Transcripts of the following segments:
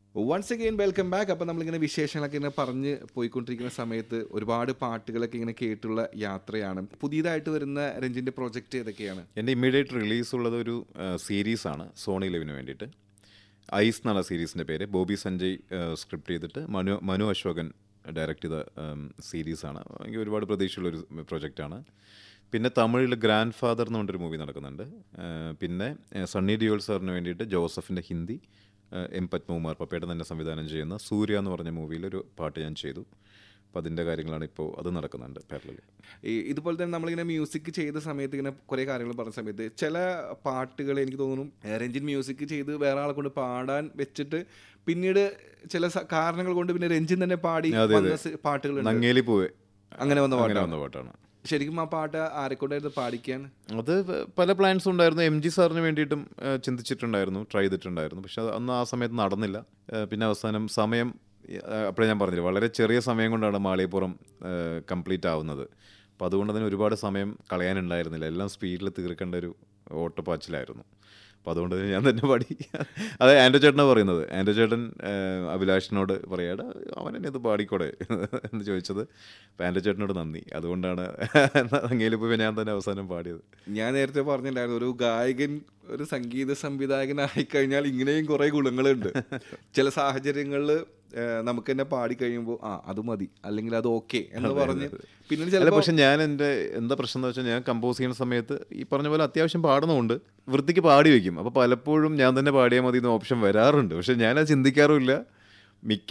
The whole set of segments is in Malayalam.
വൺസ് അഗെയിൻ വെൽക്കം ബാക്ക് അപ്പം നമ്മളിങ്ങനെ വിശേഷങ്ങളൊക്കെ ഇങ്ങനെ പറഞ്ഞ് പോയിക്കൊണ്ടിരിക്കുന്ന സമയത്ത് ഒരുപാട് പാട്ടുകളൊക്കെ ഇങ്ങനെ കേട്ടുള്ള യാത്രയാണ് പുതിയതായിട്ട് വരുന്ന രഞ്ജിന്റെ പ്രോജക്റ്റ് ഏതൊക്കെയാണ് എൻ്റെ ഇമ്മീഡിയറ്റ് റിലീസ് ഉള്ളത് ഒരു സീരീസാണ് സോണി ലിവിന് വേണ്ടിയിട്ട് ഐസ് എന്നുള്ള സീരീസിൻ്റെ പേര് ബോബി സഞ്ജയ് സ്ക്രിപ്റ്റ് ചെയ്തിട്ട് മനു മനു അശോകൻ ഡയറക്റ്റ് ചെയ്ത സീരീസാണ് എനിക്ക് ഒരുപാട് പ്രതീക്ഷയുള്ളൊരു പ്രൊജക്റ്റാണ് പിന്നെ തമിഴിൽ ഗ്രാൻഡ് ഫാദർ എന്ന് പറഞ്ഞൊരു മൂവി നടക്കുന്നുണ്ട് ആ, പിന്നെ ആ, സണ്ണി ഡിയോൾ സാറിന് വേണ്ടിയിട്ട് ജോസഫിൻ്റെ ഹിന്ദി ആ, എം പത്മകുമാർ പപ്പയുടെ തന്നെ സംവിധാനം ചെയ്യുന്ന സൂര്യ എന്ന് പറഞ്ഞ മൂവിയിൽ ഒരു പാട്ട് ഞാൻ ചെയ്തു അപ്പോൾ അതിൻ്റെ കാര്യങ്ങളാണ് ഇപ്പോൾ അത് നടക്കുന്നുണ്ട് പാരലിൽ ഈ ഇതുപോലെ തന്നെ നമ്മളിങ്ങനെ മ്യൂസിക് ചെയ്ത സമയത്ത് ഇങ്ങനെ കുറേ കാര്യങ്ങൾ പറഞ്ഞ സമയത്ത് ചില പാട്ടുകൾ എനിക്ക് തോന്നുന്നു ഏഹ് രഞ്ജിൻ മ്യൂസിക് ചെയ്ത് വേറെ ആളെ കൊണ്ട് പാടാൻ വെച്ചിട്ട് പിന്നീട് ചില സ- കാരണങ്ങൾ കൊണ്ട് പിന്നെ രഞ്ജിൻ തന്നെ പാടി അതെ, വന്ന അതെ. സ് പാട്ടുകളുണ്ട് നങ്ങേലി പോവേ അങ്ങനെ വന്ന അങ്ങനെ പാട്ടാണ് വന്ന പാട്ടാണ് ശരിക്കും ആ പാട്ട് ആരെക്കൊണ്ടായിരുന്നു പാടിക്കാൻ അത് പ- പല പ്ലാൻസും ഉണ്ടായിരുന്നു എം ജി സാറിന് വേണ്ടിയിട്ടും ആ, ചിന്തിച്ചിട്ടുണ്ടായിരുന്നു ട്രൈ ചെയ്തിട്ടുണ്ടായിരുന്നു പക്ഷെ അത് അന്ന് ആ സമയത്ത് നടന്നില്ല ആ, പിന്നെ അവസാനം സമയം അപ്പോഴേ ഞാൻ പറഞ്ഞില്ല വളരെ ചെറിയ സമയം കൊണ്ടാണ് മാളികപ്പുറം കംപ്ലീറ്റ് ആവുന്നത് അപ്പോൾ അതുകൊണ്ട് തന്നെ ഒരുപാട് സമയം കളയാനുണ്ടായിരുന്നില്ല എല്ലാം സ്പീഡിൽ തീർക്കേണ്ട ഒരു ഓട്ടപ്പാച്ചിലായിരുന്നു അപ്പോൾ അതുകൊണ്ട് തന്നെ ഞാൻ തന്നെ പാടി അതെ ആൻഡോ ചേട്ടനാണ് പറയുന്നത് ആൻഡോ ചേട്ടൻ ആ, അഭിലാഷിനോട് പറയാട് അവൻ എന്നെ ഇത് പാടിക്കൂടെ എന്ന് ചോദിച്ചത് അപ്പോൾ ആൻഡോ ചേട്ടനോട് നന്ദി അതുകൊണ്ടാണ് അങ്ങേലിപ്പോൾ ഞാൻ തന്നെ അവസാനം പാടിയത് ഞാൻ നേരത്തെ പറഞ്ഞിട്ടുണ്ടായിരുന്നു ഒരു ഗായകൻ ഒരു സംഗീത സംവിധായകനായി കഴിഞ്ഞാൽ ഇങ്ങനെയും കുറെ ഗുണങ്ങളുണ്ട് ചില സാഹചര്യങ്ങളിൽ നമുക്ക് തന്നെ പാടി കഴിയുമ്പോൾ ആ അത് മതി അല്ലെങ്കിൽ അത് ഓക്കെ എന്ന് പറഞ്ഞ് പിന്നീട് അല്ല ചിലപ്പോൾ പക്ഷെ ഞാൻ എൻ്റെ എന്താ പ്രശ്നം എന്ന് വെച്ചാൽ ഞാൻ കമ്പോസ് ചെയ്യുന്ന സമയത്ത് ഈ പറഞ്ഞ പോലെ അത്യാവശ്യം പാടുന്നുണ്ട് വൃത്തിക്ക് പാടി വെക്കും അപ്പോൾ പലപ്പോഴും ഞാൻ തന്നെ പാടിയാൽ മതി എന്ന ഓപ്ഷൻ വരാറുണ്ട് പക്ഷെ ഞാനത് ചിന്തിക്കാറുമില്ല മിക്ക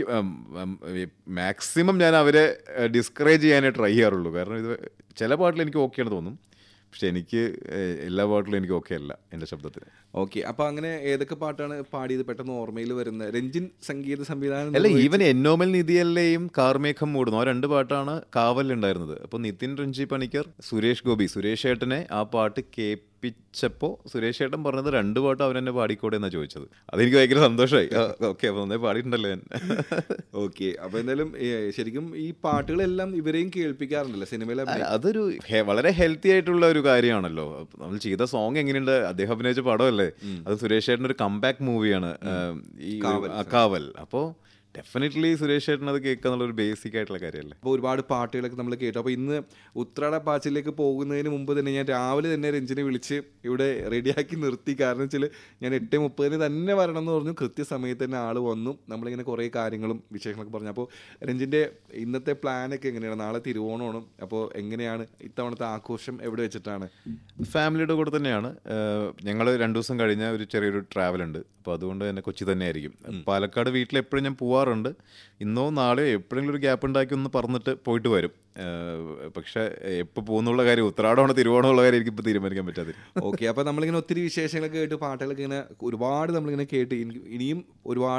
മാക്സിമം ഞാൻ അവരെ ഡിസ്കറേജ് ചെയ്യാനേ ട്രൈ ചെയ്യാറുള്ളൂ കാരണം ഇത് ചില പാട്ടിൽ എനിക്ക് ഓക്കെയാണ് തോന്നും പക്ഷെ എനിക്ക് ഏഹ്, എല്ലാ പാട്ടിലും എനിക്ക് ഓക്കെ അല്ല എൻ്റെ ശബ്ദത്തിന് ഓക്കെ അപ്പൊ അങ്ങനെ ഏതൊക്കെ പാട്ടാണ് പാടിയത് പെട്ടെന്ന് ഓർമ്മയിൽ വരുന്നത് രഞ്ജിൻ സംഗീത സംവിധാനം അല്ല ഈവൻ എന്നോമൽ നിധിയല്ലേയും കാർമേഘം മൂടുന്നു ആ രണ്ട് പാട്ടാണ് കാവലുണ്ടായിരുന്നത് അപ്പോൾ നിതിൻ രഞ്ജി പണിക്കർ സുരേഷ് ഗോപി സുരേഷ് ഏട്ടനെ ആ പാട്ട് കേൾപ്പിച്ചപ്പോൾ സുരേഷ് ഏട്ടൻ പറഞ്ഞത് രണ്ട് പാട്ട് അവൻ എന്നെ പാടിക്കൂടെ എന്നാണ് ചോദിച്ചത് അതെനിക്ക് ഭയങ്കര സന്തോഷമായി ഓക്കെ അപ്പോൾ നന്നായി പാടിയിട്ടുണ്ടല്ലോ ഞാൻ ഓക്കെ അപ്പൊ എന്തായാലും ഏ, ശരിക്കും ഈ പാട്ടുകളെല്ലാം ഇവരെയും കേൾപ്പിക്കാറുണ്ടല്ലോ സിനിമയിലെ അല്ല, അതൊരു ഹെ- വളരെ ഹെൽത്തി ആയിട്ടുള്ള ഒരു കാര്യമാണല്ലോ നമ്മൾ ചെയ്ത സോങ് എങ്ങനെയുണ്ട് അദ്ദേഹം അഭിനയിച്ച പടമല്ലേ അത് സുരേഷ് ഏട്ടൻ ഒരു കംബാക്ക് മൂവിയാണ് ഈ ഒരു- ആ, കാവൽ അപ്പോൾ ഡെഫിനറ്റ്ലി സുരേഷ് ഏട്ടൻ അത് കേൾക്കുക എന്നുള്ള ഒരു ബേസിക് ആയിട്ടുള്ള കാര്യമല്ലേ അപ്പോൾ ഒരുപാട് പാട്ടുകളൊക്കെ നമ്മൾ കേട്ടു അപ്പോൾ ഇന്ന് ഉത്രാട പാച്ചിലേക്ക് പോകുന്നതിന് മുമ്പ് തന്നെ ഞാൻ രാവിലെ തന്നെ രഞ്ജിനെ വിളിച്ച് ഇവിടെ റെഡിയാക്കി നിർത്തി കാരണം വെച്ചാൽ ഞാൻ എട്ട് മുപ്പതിന് തന്നെ വരണം എന്ന് പറഞ്ഞു കൃത്യസമയത്ത് തന്നെ ആൾ വന്നു നമ്മളിങ്ങനെ കുറേ കാര്യങ്ങളും വിശേഷങ്ങളൊക്കെ പറഞ്ഞു അപ്പോൾ രഞ്ജിൻ്റെ ഇന്നത്തെ പ്ലാനൊക്കെ എങ്ങനെയാണ് നാളെ തിരുവോണമാണ് അപ്പോൾ എങ്ങനെയാണ് ഇത്തവണത്തെ ആഘോഷം എവിടെ വെച്ചിട്ടാണ് ഫാമിലിയുടെ കൂടെ തന്നെയാണ് ഞങ്ങൾ രണ്ടു ദിവസം കഴിഞ്ഞ ഒരു ചെറിയൊരു ട്രാവൽ ഉണ്ട് അപ്പോൾ അതുകൊണ്ട് തന്നെ കൊച്ചി തന്നെ ആയിരിക്കും പാലക്കാട് വീട്ടിൽ എപ്പോഴും ഞാൻ പോവാറുണ്ട് ഇന്നോ നാളെയോ എപ്പോഴെങ്കിലും ഒരു ഗ്യാപ്പ് ഉണ്ടാക്കി ഒന്ന് പറഞ്ഞിട്ട് പോയിട്ട് വരും ഏഹ് പക്ഷേ എപ്പോൾ പോകുന്നുള്ള കാര്യം ഉത്രാടമാണോ തിരുവോണമുള്ള കാര്യം എനിക്കിപ്പോൾ തീരുമാനിക്കാൻ പറ്റാതില്ല ഓക്കെ അപ്പോൾ നമ്മളിങ്ങനെ ഒത്തിരി വിശേഷങ്ങളൊക്കെ കേട്ട് പാട്ടുകളൊക്കെ ഇങ്ങനെ ഒരുപാട് നമ്മളിങ്ങനെ കേട്ട് ഇനി- ഇനിയും ഒരുപാട്